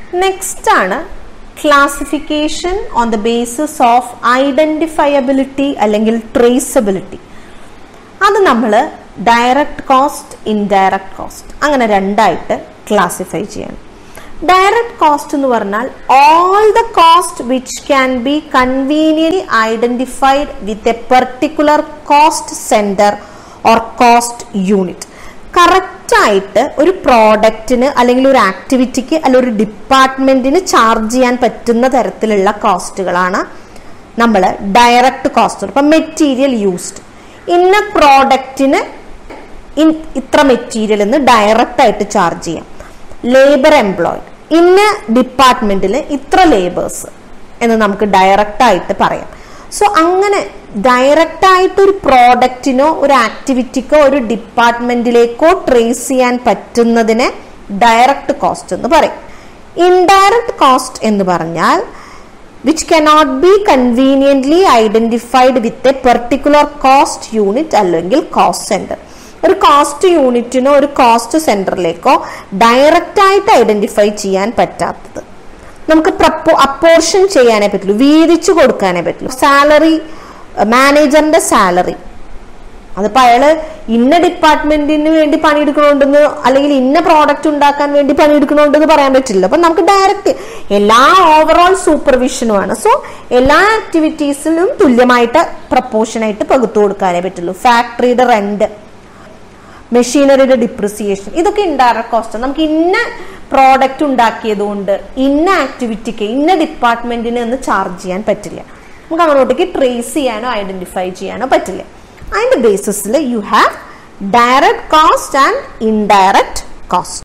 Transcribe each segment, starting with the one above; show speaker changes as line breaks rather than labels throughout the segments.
next ആണ് classification on the basis of identifiability അല്ലെങ്കിൽ traceability അത് നമ്മൾ ഡയറക്റ്റ് കോസ്റ്റ് ഇൻഡയറക്റ്റ് കോസ്റ്റ് അങ്ങനെ രണ്ടായിട്ട് ക്ലാസിഫൈ ചെയ്യണം ഡയറക്റ്റ് കോസ്റ്റ് എന്ന് പറഞ്ഞാൽ all the cost which can be conveniently identified with a particular cost centre or cost unit correct ആയിട്ട് ഒരു പ്രോഡക്റ്റിന് അല്ലെങ്കിൽ ഒരു ആക്ടിവിറ്റിക്ക് അല്ലെങ്കിൽ ഒരു ഡിപ്പാർട്ട്മെന്റിന് ചാർജ് ചെയ്യാൻ പറ്റുന്ന തരത്തിലുള്ള കോസ്റ്റുകളാണ് നമ്മൾ ഡയറക്റ്റ് കോസ്റ്റ് ഇപ്പം മെറ്റീരിയൽ യൂസ്ഡ് ഇന്ന പ്രോഡക്റ്റിന് ഇത്ര മെറ്റീരിയൽ എന്ന് ഡയറക്റ്റ് ആയിട്ട് ചാർജ് ചെയ്യാം ലേബർ എംപ്ലോയ്ഡ് ഇന്ന ഡിപ്പാർട്ട്മെന്റിൽ ഇത്ര ലേബേഴ്സ് എന്ന് നമുക്ക് ഡയറക്റ്റ് ആയിട്ട് പറയാം സോ അങ്ങനെ ഡയറക്റ്റ് ആയിട്ട് ഒരു പ്രോഡക്റ്റിനോ ഒരു ആക്ടിവിറ്റിക്കോ ഒരു ഡിപ്പാർട്ട്മെന്റിലേക്കോ ട്രേസ് ചെയ്യാൻ പറ്റുന്നതിനെ ഡയറക്റ്റ് കോസ്റ്റ് എന്ന് പറയും ഇൻഡയറക്റ്റ് കോസ്റ്റ് എന്ന് പറഞ്ഞാൽ which cannot be conveniently identified with a particular cost unit അല്ലെങ്കിൽ കോസ്റ്റ് സെന്റർ ഒരു കോസ്റ്റ് യൂണിറ്റിനോ ഒരു കോസ്റ്റ് സെന്ററിലേക്കോ ഡയറക്റ്റ് ആയിട്ട് ഐഡന്റിഫൈ ചെയ്യാൻ പറ്റാത്തത് നമുക്ക് പ്രപ്പോ അപ്പോർഷൻ ചെയ്യാനേ പറ്റുള്ളൂ വീതിച്ചു കൊടുക്കാനേ പറ്റുള്ളൂ സാലറി മാനേജറിന്റെ സാലറി അതിപ്പോ അയാള് ഇന്ന ഡിപ്പാർട്ട്മെന്റിന് വേണ്ടി പണിയെടുക്കണോണ്ടെന്ന് അല്ലെങ്കിൽ ഇന്ന പ്രോഡക്റ്റ് ഉണ്ടാക്കാൻ വേണ്ടി പണിയെടുക്കണോണ്ടെന്ന് പറയാൻ പറ്റില്ല അപ്പൊ നമുക്ക് ഡയറക്റ്റ് എല്ലാ ഓവറോൾ സൂപ്പർവിഷനുമാണ് സോ എല്ലാ ആക്ടിവിറ്റീസിലും തുല്യമായിട്ട് പ്രപ്പോർഷനായിട്ട് പകുത്തു കൊടുക്കാനേ പറ്റുള്ളൂ ഫാക്ടറിയുടെ റെന്റ് മെഷീനറിയുടെ ഡിപ്രിസിയേഷൻ ഇതൊക്കെ ഇൻഡയറക്ട് കോസ്റ്റ് നമുക്ക് ഇന്ന പ്രോഡക്റ്റ് ഉണ്ടാക്കിയത് കൊണ്ട് ഇന്ന ആക്ടിവിറ്റിക്ക് ഇന്ന ഡിപ്പാർട്ട്മെന്റിന് എന്ന് ചാർജ് ചെയ്യാൻ പറ്റില്ല നമുക്ക് അങ്ങോട്ടേക്ക് ട്രേസ് ചെയ്യാനോ ഐഡന്റിഫൈ ചെയ്യാനോ പറ്റില്ല അതിന്റെ ബേസിസിൽ you have direct cost and indirect cost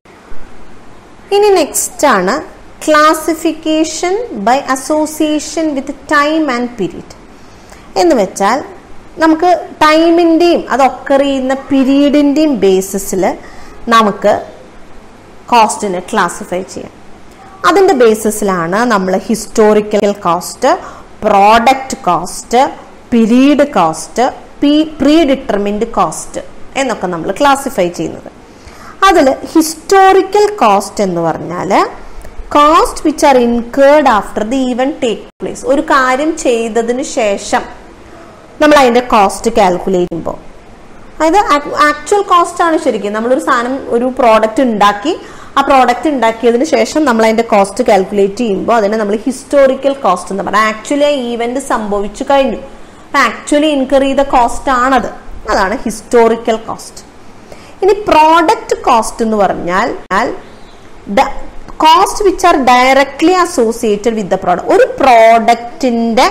ഇനി നെക്സ്റ്റ് ആണ് classification by association with time and period എന്ന് വെച്ചാൽ നമുക്ക് ടൈമിൻ്റെയും അത് ഒക്കർ ചെയ്യുന്ന പീരീഡിൻ്റെയും ബേസിസിൽ നമുക്ക് കോസ്റ്റിനെ ക്ലാസിഫൈ ചെയ്യാം അതിൻ്റെ ബേസിസിലാണ് നമ്മൾ historical cost product cost period cost predetermined cost എന്നൊക്കെ നമ്മൾ ക്ലാസിഫൈ ചെയ്യുന്നത് അതിൽ ഹിസ്റ്റോറിക്കൽ കോസ്റ്റ് എന്ന് പറഞ്ഞാൽ cost which are incurred after the even take place ഒരു കാര്യം ചെയ്തതിന് ശേഷം നമ്മൾ അതിന്റെ കോസ്റ്റ് കാൽക്കുലേറ്റ് ചെയ്യുമ്പോൾ അതായത് ആക്ച്വൽ കോസ്റ്റ് ആണ് ശരിക്കും നമ്മളൊരു സാധനം ഒരു പ്രോഡക്റ്റ് ഉണ്ടാക്കി ആ പ്രോഡക്റ്റ് ഉണ്ടാക്കിയതിന് ശേഷം നമ്മൾ അതിന്റെ കോസ്റ്റ് കാൽക്കുലേറ്റ് ചെയ്യുമ്പോൾ അതിനെ നമ്മൾ ഹിസ്റ്റോറിക്കൽ കോസ്റ്റ് എന്ന് പറയാം ആക്ച്വലി ആ ഈവന്റ് സംഭവിച്ചു കഴിഞ്ഞു ആക്ച്വലി ഇൻകർ ചെയ്ത കോസ്റ്റ് ആണത് അതാണ് ഹിസ്റ്റോറിക്കൽ കോസ്റ്റ് ഇനി പ്രോഡക്റ്റ് കോസ്റ്റ് എന്ന് പറഞ്ഞാൽ cost which are directly associated with the product ഒരു പ്രോഡക്റ്റിന്റെ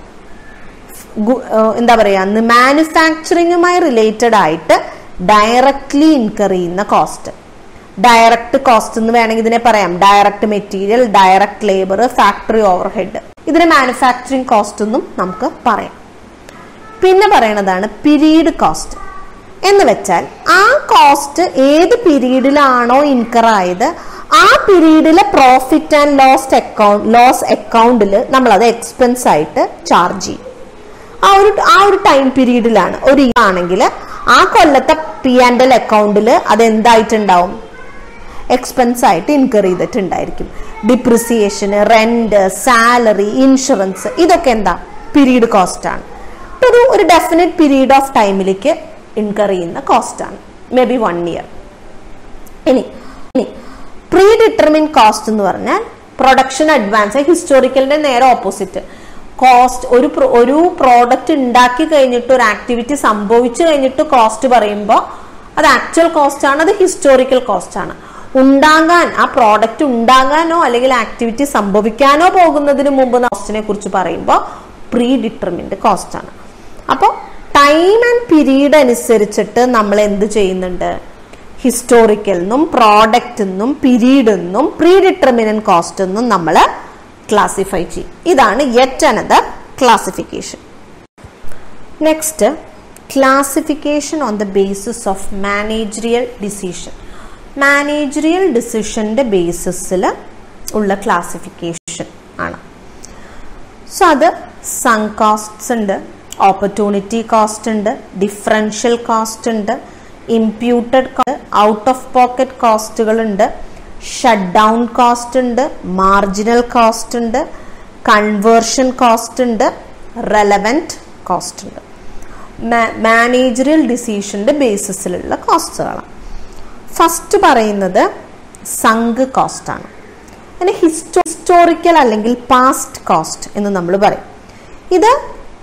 എന്താ പറയാ മാനുഫാക്ചറിങ്ങുമായി റിലേറ്റഡ് ആയിട്ട് ഡയറക്ട്ലി ഇൻകർ ചെയ്യുന്ന കോസ്റ്റ് ഡയറക്റ്റ് കോസ്റ്റ് എന്ന് വേണമെങ്കിൽ ഇതിനെ പറയാം direct material direct labour factory overhead ഇതിനെ മാനുഫാക്ചറിങ് കോസ്റ്റ് എന്നും നമുക്ക് പറയാം പിന്നെ പറയണതാണ് പീരീഡ് കോസ്റ്റ് എന്ന് വെച്ചാൽ ആ കോസ്റ്റ് ഏത് പീരീഡിലാണോ ഇൻകർ ആയത് ആ പീരീഡിലെ profit and loss account loss അക്കൗണ്ടിൽ നമ്മൾ അത് എക്സ്പെൻസ് ആയിട്ട് ചാർജ് ചെയ്യും ആ ഒരു ആ ഒരു ടൈം പീരീഡിലാണ് ഒരു ആണെങ്കിൽ ആ കൊല്ലത്തെ പി ആൻഡ് എൽ അക്കൗണ്ടിൽ അത് എന്തായിട്ടുണ്ടാവും എക്സ്പെൻസ് ആയിട്ട് ഇൻകർ ചെയ്തിട്ടുണ്ടായിരിക്കും ഡിപ്രിസിയേഷന് റെന്റ് സാലറി ഇൻഷുറൻസ് ഇതൊക്കെ എന്താ പീരീഡ് കോസ്റ്റ് ആണ് ഒരു ഒരു ഡെഫിനറ്റ് പീരീഡ് ഓഫ് ടൈമിലേക്ക് ഇൻകർ ചെയ്യുന്ന കോസ്റ്റ് ആണ് മേ ബി വൺ ഇയർ ഇനി ഇനി പ്രീ ഡിറ്റർമിൻ കോസ്റ്റ് എന്ന് പറഞ്ഞാൽ പ്രൊഡക്ഷൻ അഡ്വാൻസ് ഹിസ്റ്റോറിക്കലിന്റെ നേരെ ഓപ്പോസിറ്റ് കോസ്റ്റ് ഒരു ഒരു പ്രോഡക്റ്റ് ഉണ്ടാക്കി കഴിഞ്ഞിട്ട് ഒരു ആക്ടിവിറ്റി സംഭവിച്ചു കഴിഞ്ഞിട്ട് കോസ്റ്റ് പറയുമ്പോൾ അത് ആക്ച്വൽ കോസ്റ്റ് ആണ് അത് ഹിസ്റ്റോറിക്കൽ കോസ്റ്റ് ആണ് ഉണ്ടാകാൻ ആ പ്രോഡക്റ്റ് ഉണ്ടാകാനോ അല്ലെങ്കിൽ ആക്ടിവിറ്റി സംഭവിക്കാനോ പോകുന്നതിന് മുമ്പ് കോസ്റ്റിനെ കുറിച്ച് പറയുമ്പോൾ പ്രീ ഡിറ്റർമിൻഡ് കോസ്റ്റ് ആണ് അപ്പോൾ ടൈം ആൻഡ് പീരീഡ് അനുസരിച്ചിട്ട് നമ്മൾ എന്ത് ചെയ്യുന്നുണ്ട് ഹിസ്റ്റോറിക്കൽ എന്നും പ്രോഡക്റ്റ് എന്നും പീരീഡ് എന്നും പ്രീ ഡിറ്റർമിനൻ കോസ്റ്റ് എന്നും നമ്മൾ ക്ലാസിഫൈ ചെയ്യും ഇതാണ് yet another classification next classification on the basis of managerial decision managerial ഡിസിഷന്റെ ബേസിസിൽ ഉള്ള ക്ലാസിഫിക്കേഷൻ ആണ് സോ അത് സൺ കോസ്റ്റ്സ് ഉണ്ട് ഓപ്പർച്യൂണിറ്റി കോസ്റ്റ് ഉണ്ട് ഡിഫറൻഷ്യൽ കോസ്റ്റ് ഉണ്ട് ഇംപ്യൂട്ടഡ് ഔട്ട് ഓഫ് പോക്കറ്റ് കോസ്റ്റുകൾ ഉണ്ട് ഷട്ട് ഡൗൺ കോസ്റ്റ് ഉണ്ട് മാർജിനൽ കോസ്റ്റ് ഉണ്ട് കൺവേർഷൻ കോസ്റ്റ് ഉണ്ട് റെലവൻറ്റ് കോസ്റ്റ് ഉണ്ട് മാനേജറിയൽ ഡിസിഷന്റെ ബേസിസിലുള്ള കോസ്റ്റുകളാണ് ഫസ്റ്റ് പറയുന്നത് സങ്ക് കോസ്റ്റ് ആണ് പിന്നെ ഹിസ്റ്റോ ഹിസ്റ്റോറിക്കൽ അല്ലെങ്കിൽ പാസ്റ്റ് കോസ്റ്റ് എന്ന് നമ്മൾ പറയും ഇത്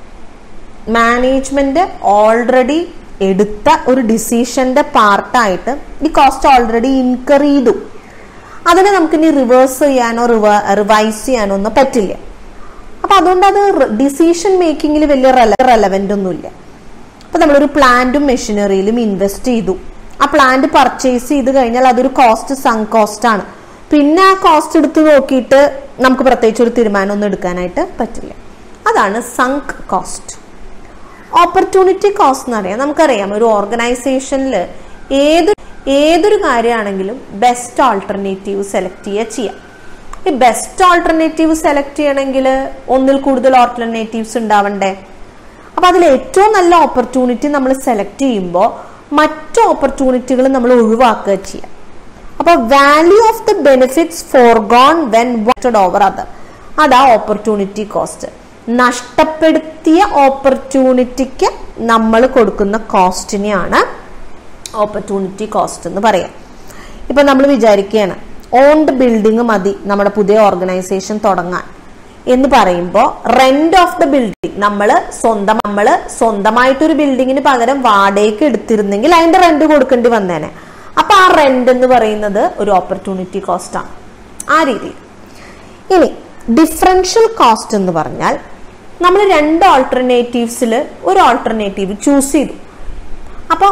മാനേജ്മെന്റ് ഓൾറെഡി എടുത്ത ഒരു ഡിസിഷന്റെ പാർട്ടായിട്ട് ഈ കോസ്റ്റ് ഓൾറെഡി ഇൻകർ ചെയ്തു അതിനെ നമുക്ക് ഇനി റിവേഴ്സ് ചെയ്യാനോ റിവൈസ് ചെയ്യാനോ ഒന്നും പറ്റില്ല അപ്പൊ അതുകൊണ്ട് അത് ഡിസിഷൻ മേക്കിങ്ങിൽ വലിയ റെലവെന്റ് ഒന്നുമില്ല അപ്പൊ നമ്മളൊരു പ്ലാന്റും മെഷീനറിയിലും ഇൻവെസ്റ്റ് ചെയ്തു ആ പ്ലാന്റ് പർച്ചേസ് ചെയ്ത് കഴിഞ്ഞാൽ അതൊരു കോസ്റ്റ് സങ് കോസ്റ്റ് ആണ് പിന്നെ ആ കോസ്റ്റ് എടുത്ത് നോക്കിയിട്ട് നമുക്ക് പ്രത്യേകിച്ച് ഒരു തീരുമാനം ഒന്നും എടുക്കാനായിട്ട് പറ്റില്ല അതാണ് സങ്ക് കോസ്റ്റ് ഓപ്പർച്യൂണിറ്റി കോസ്റ്റ് എന്ന് പറയാം നമുക്കറിയാം ഒരു ഓർഗനൈസേഷനിൽ ഏത് ഏതൊരു കാര്യമാണെങ്കിലും ബെസ്റ്റ് ആൾട്ടർനേറ്റീവ് സെലക്ട് ചെയ്യുക ചെയ്യാം ഈ ബെസ്റ്റ് ആൾട്ടർനേറ്റീവ് സെലക്ട് ചെയ്യണമെങ്കിൽ ഒന്നിൽ കൂടുതൽ ഓൾട്ടർനേറ്റീവ്സ് ഉണ്ടാവണ്ടേ അപ്പൊ അതിൽ ഏറ്റവും നല്ല ഓപ്പർച്യൂണിറ്റി നമ്മൾ സെലക്ട് ചെയ്യുമ്പോൾ മറ്റു ഓപ്പർച്യൂണിറ്റികൾ നമ്മൾ ഒഴിവാക്കുക ചെയ്യാം അപ്പൊ value of the benefits forgone when wanted over other അതാ ഓപ്പർച്യൂണിറ്റി കോസ്റ്റ് നഷ്ടപ്പെടുത്തിയ ഓപ്പർച്യൂണിറ്റിക്ക് നമ്മൾ കൊടുക്കുന്ന കോസ്റ്റിനെയാണ് ഓപ്പർച്യൂണിറ്റി കോസ്റ്റ് എന്ന് പറയാം ഇപ്പൊ നമ്മൾ വിചാരിക്കുകയാണ് ഓൺഡ് ബിൽഡിംഗ് മതി നമ്മുടെ പുതിയ ഓർഗനൈസേഷൻ തുടങ്ങാൻ എന്ന് പറയുമ്പോൾ റെന്റ് ഓഫ് ദ ബിൽഡിംഗ് നമ്മൾ സ്വന്തം നമ്മൾ സ്വന്തമായിട്ടൊരു ബിൽഡിങ്ങിന് പകരം വാടകയ്ക്ക് എടുത്തിരുന്നെങ്കിൽ അതിന്റെ റെന്റ് കൊടുക്കേണ്ടി വന്നേനെ അപ്പൊ ആ റെന്റ് എന്ന് പറയുന്നത് ഒരു ഓപ്പർച്യൂണിറ്റി കോസ്റ്റ് ആണ് ആ രീതിയിൽ ഇനി ഡിഫറൻഷ്യൽ കോസ്റ്റ് എന്ന് പറഞ്ഞാൽ നമ്മൾ രണ്ട് ഓൾട്ടർനേറ്റീവ്സിൽ ഒരു ഓൾട്ടർനേറ്റീവ് ചൂസ് ചെയ്തു അപ്പോൾ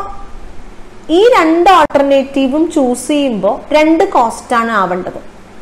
ഈ രണ്ട് ഓൾട്ടർനേറ്റീവും ചൂസ് ചെയ്യുമ്പോൾ രണ്ട് കോസ്റ്റാണ് ആവേണ്ടത്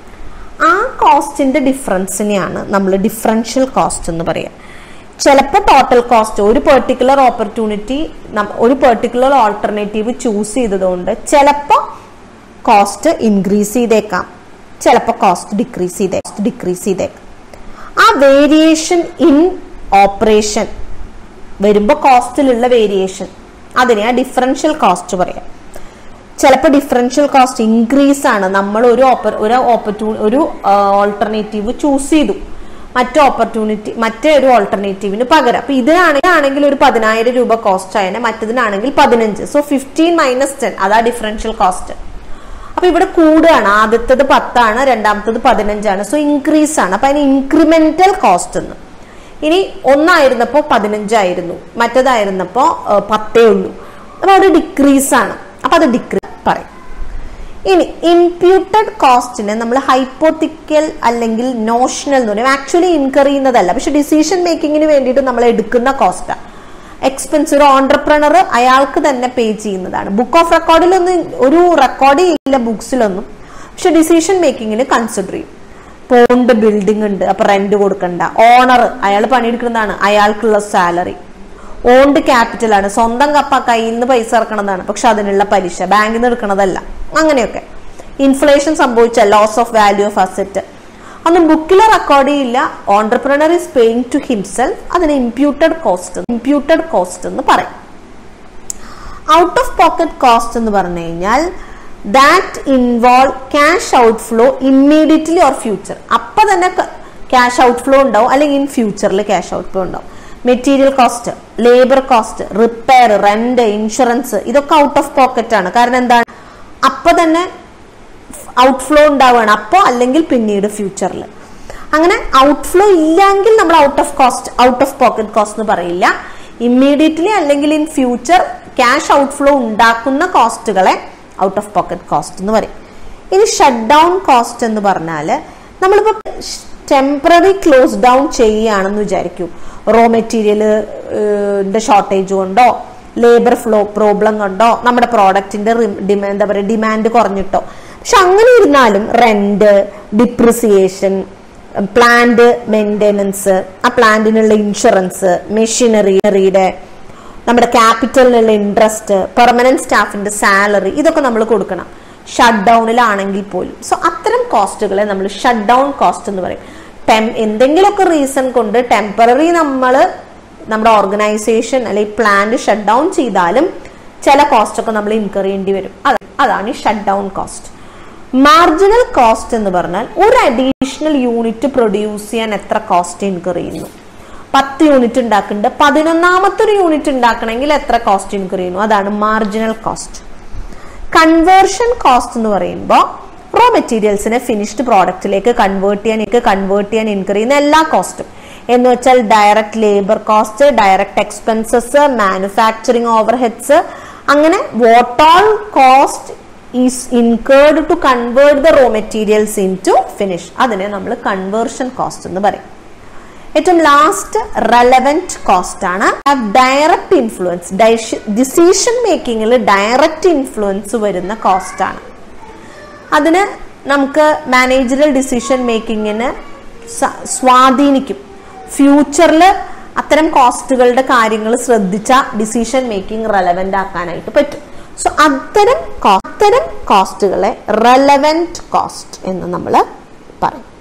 ആ കോസ്റ്റിന്റെ ഡിഫറൻസിനെയാണ് നമ്മൾ ഡിഫറൻഷ്യൽ കോസ്റ്റ് എന്ന് പറയുക ചിലപ്പോൾ ടോട്ടൽ കോസ്റ്റ് ഒരു പെർട്ടിക്കുലർ ഓപ്പർച്യൂണിറ്റി ഒരു പെർട്ടിക്കുലർ ഓൾട്ടർനേറ്റീവ് ചൂസ് ചെയ്തതുകൊണ്ട് ചിലപ്പോൾ കോസ്റ്റ് ഇൻക്രീസ് ചെയ്തേക്കാം ചിലപ്പോൾ കോസ്റ്റ് ഡിക്രീസ് ചെയ്തേ ഡിക്രീസ് ചെയ്തേക്കാം ആ വേരിയേഷൻ ഇൻ ഓപ്പറേഷൻ വരുമ്പോൾ കോസ്റ്റിലുള്ള വേരിയേഷൻ അതിനെ ആ ഡിഫറൻഷ്യൽ കോസ്റ്റ് പറയാം ചിലപ്പോൾ ഡിഫറൻഷ്യൽ കോസ്റ്റ് ഇൻക്രീസ് ആണ് നമ്മൾ ഒരു ഓപ്പർ ഒരു ഓപ്പർച്യൂ ഒരു ഓൾട്ടർനേറ്റീവ് ചൂസ് ചെയ്തു മറ്റു ഓപ്പർച്യൂണിറ്റി മറ്റേ ഒരു ഓൾട്ടർനേറ്റീവിന് പകരം അപ്പൊ ഇതിനാണെങ്കിൽ ഒരു പതിനായിരം രൂപ കോസ്റ്റ് ആയതിനെ മറ്റതിനാണെങ്കിൽ പതിനഞ്ച് സോ ഫിഫ്റ്റീൻ മൈനസ് ടെൻ അതാ ഡിഫറൻഷ്യൽ കോസ്റ്റ് അപ്പൊ ഇവിടെ കൂടുകയാണ് ആദ്യത്തത് പത്താണ് രണ്ടാമത്തത് പതിനഞ്ചാണ് സോ ഇൻക്രീസ് ആണ് അപ്പൊ അതിന് ഇൻക്രിമെന്റൽ കോസ്റ്റ് എന്ന് ഇനി ഒന്നായിരുന്നപ്പോ പതിനഞ്ചായിരുന്നു മറ്റേതായിരുന്നപ്പോ പത്തേ ഉള്ളൂ അപ്പൊ അവിടെ ഡിക്രീസ് ആണ് അപ്പൊ അത് ഡിക്രീസ് പറയും ഇനി ഇംപ്യൂട്ടഡ് കോസ്റ്റിനെ നമ്മൾ ഹൈപ്പോത്തിക്കൽ അല്ലെങ്കിൽ നോഷണൽ എന്ന് പറയും ആക്ച്വലി ഇൻകർ ചെയ്യുന്നതല്ല പക്ഷെ ഡിസിഷൻ മേക്കിങ്ങിന് വേണ്ടിയിട്ട് നമ്മൾ എടുക്കുന്ന കോസ്റ്റാണ് എക്സ്പെൻസ് ഒരു ഓണ്ടർപ്രണർ അയാൾക്ക് തന്നെ പേ ചെയ്യുന്നതാണ് ബുക്ക് ഓഫ് റെക്കോർഡിലൊന്നും ഒരു റെക്കോർഡ് ചെയ്യില്ല ബുക്സിലൊന്നും പക്ഷെ ഡിസിഷൻ മേക്കിങ്ങിന് കൺസിഡർ ചെയ്യും പോണ്ട് ബിൽഡിംഗ് ഉണ്ട് അപ്പൊ റെന്റ് കൊടുക്കണ്ട ഓണർ അയാൾ പണിയെടുക്കുന്നതാണ് അയാൾക്കുള്ള സാലറി ഓൺഡ് ക്യാപിറ്റൽ ആണ് സ്വന്തം കപ്പ കയ്യിൽ നിന്ന് പൈസ ഇറക്കണതാണ് പക്ഷെ അതിനുള്ള പലിശ ബാങ്കിൽ നിന്ന് എടുക്കണതല്ല അങ്ങനെയൊക്കെ ഇൻഫ്ലേഷൻ സംഭവിച്ച loss of value of asset അതൊന്നും ബുക്കിൽ റെക്കോർഡ് ചെയ്യില്ല entrepreneur is paying to himself അതിന് ഇംപ്യൂട്ടഡ് കോസ്റ്റ് ഇംപ്യൂട്ടഡ് കോസ്റ്റ് എന്ന് പറയും ഔട്ട് ഓഫ് പോക്കറ്റ് കോസ്റ്റ് എന്ന് പറഞ്ഞു കഴിഞ്ഞാൽ that involve cash out flow immediately or future അപ്പൊ തന്നെ ക്യാഷ് ഔട്ട് ഫ്ലോ ഉണ്ടാവും അല്ലെങ്കിൽ ഇൻ ഫ്യൂച്ചറിൽ ക്യാഷ് ഔട്ട് ഫ്ലോ ഉണ്ടാവും material cost labour cost repair rent insurance ഇതൊക്കെ ഔട്ട് ഓഫ് പോക്കറ്റ് ആണ് കാരണം എന്താണ് അപ്പൊ തന്നെ ഔട്ട്ഫ്ലോ ഉണ്ടാവുകയാണ് അപ്പോൾ അല്ലെങ്കിൽ പിന്നീട് ഫ്യൂച്ചറിൽ അങ്ങനെ ഔട്ട്ഫ്ലോ ഇല്ലെങ്കിൽ നമ്മൾ out of cost out of pocket cost എന്ന് പറയില്ല ഇമ്മീഡിയറ്റ്ലി അല്ലെങ്കിൽ ഇൻ ഫ്യൂച്ചർ ക്യാഷ് ഔട്ട്ഫ്ലോ ഉണ്ടാക്കുന്ന കോസ്റ്റുകളെ ഔട്ട് ഓഫ് പോക്കറ്റ് കോസ്റ്റ് എന്ന് പറയും ഇനി ഷട്ട് ഡൗൺ കോസ്റ്റ് എന്ന് പറഞ്ഞാൽ നമ്മളിപ്പോൾ ടെമ്പററി ക്ലോസ് ഡൗൺ ചെയ്യുകയാണെന്ന് വിചാരിക്കൂ റോ മെറ്റീരിയലിന്റെ ഷോർട്ടേജ് കൊണ്ടോ ലേബർ ഫ്ലോ പ്രോബ്ലം കൊണ്ടോ നമ്മുടെ പ്രോഡക്റ്റിന്റെ എന്താ പറയുക ഡിമാൻഡ് കുറഞ്ഞിട്ടോ പക്ഷെ അങ്ങനെ ഇരുന്നാലും റെന്റ് ഡിപ്രിസിയേഷൻ പ്ലാന്റ് മെയിൻ്റെനൻസ് ആ പ്ലാന്റിനുള്ള ഇൻഷുറൻസ് മെഷീനറിയുടെ നമ്മുടെ ക്യാപിറ്റലിനുള്ള ഇൻട്രസ്റ്റ് പെർമനന്റ് സ്റ്റാഫിന്റെ സാലറി ഇതൊക്കെ നമ്മൾ കൊടുക്കണം ഷട്ട് ഡൗണിലാണെങ്കിൽ പോലും സോ അത്തരം കോസ്റ്റുകളെ നമ്മൾ ഷട്ട് ഡൗൺ കോസ്റ്റ് എന്ന് പറയും ടെം എന്തെങ്കിലുമൊക്കെ റീസൺ കൊണ്ട് ടെമ്പററി നമ്മൾ നമ്മുടെ ഓർഗനൈസേഷൻ അല്ലെങ്കിൽ പ്ലാന്റ് ഷട്ട് ഡൗൺ ചെയ്താലും ചില കോസ്റ്റ് ഒക്കെ നമ്മൾ ഇൻകർ ചെയ്യേണ്ടി വരും അതാണ് ഈ shut down cost marginal cost എന്ന് പറഞ്ഞാൽ ഒരു അഡീഷണൽ യൂണിറ്റ് പ്രൊഡ്യൂസ് ചെയ്യാൻ എത്ര കോസ്റ്റ് ഇൻകർ ചെയ്യുന്നു പത്ത് യൂണിറ്റ് ഉണ്ടാക്കുന്നുണ്ട് പതിനൊന്നാമത്തെ ഒരു യൂണിറ്റ് ഉണ്ടാക്കണമെങ്കിൽ എത്ര കോസ്റ്റ് ഇൻകർ ചെയ്യുന്നു അതാണ് മാർജിനൽ കോസ്റ്റ് കൺവേർഷൻ കോസ്റ്റ് എന്ന് പറയുമ്പോൾ റോ മെറ്റീരിയൽസിനെ ഫിനിഷ്ഡ് പ്രോഡക്റ്റിലേക്ക് കൺവേർട്ട് ചെയ്യാൻ കൺവേർട്ട് ചെയ്യാൻ ഇൻകർ ചെയ്യുന്ന എല്ലാ കോസ്റ്റും എന്ന് വെച്ചാൽ direct labour cost direct expenses manufacturing overheads അങ്ങനെ what all cost is incurred to convert the raw materials into finish അതിനെ നമ്മൾ കൺവേർഷൻ കോസ്റ്റ് എന്ന് പറയും ഏറ്റവും ലാസ്റ്റ് റെലവെന്റ് കോസ്റ്റ് ആണ് ഡയറക്റ്റ് ഇൻഫ്ലുവൻസ് ഡിസിഷൻ മേക്കിങ്ങിൽ ഡയറക്റ്റ് ഇൻഫ്ലുവൻസ് വരുന്ന cost ആണ് അതിന് നമുക്ക് മാനേജറൽ ഡിസിഷൻ മേക്കിങ്ങിന് സ്വാധീനിക്കും ഫ്യൂച്ചറിൽ അത്തരം കോസ്റ്റുകളുടെ കാര്യങ്ങൾ ശ്രദ്ധിച്ച ഡിസിഷൻ മേക്കിംഗ് റെലവെന്റ് ആക്കാനായിട്ട് പറ്റും സോ അത്തരം അത്തരം കോസ്റ്റുകളെ റെലവെന്റ് കോസ്റ്റ് എന്ന് നമ്മൾ പറയും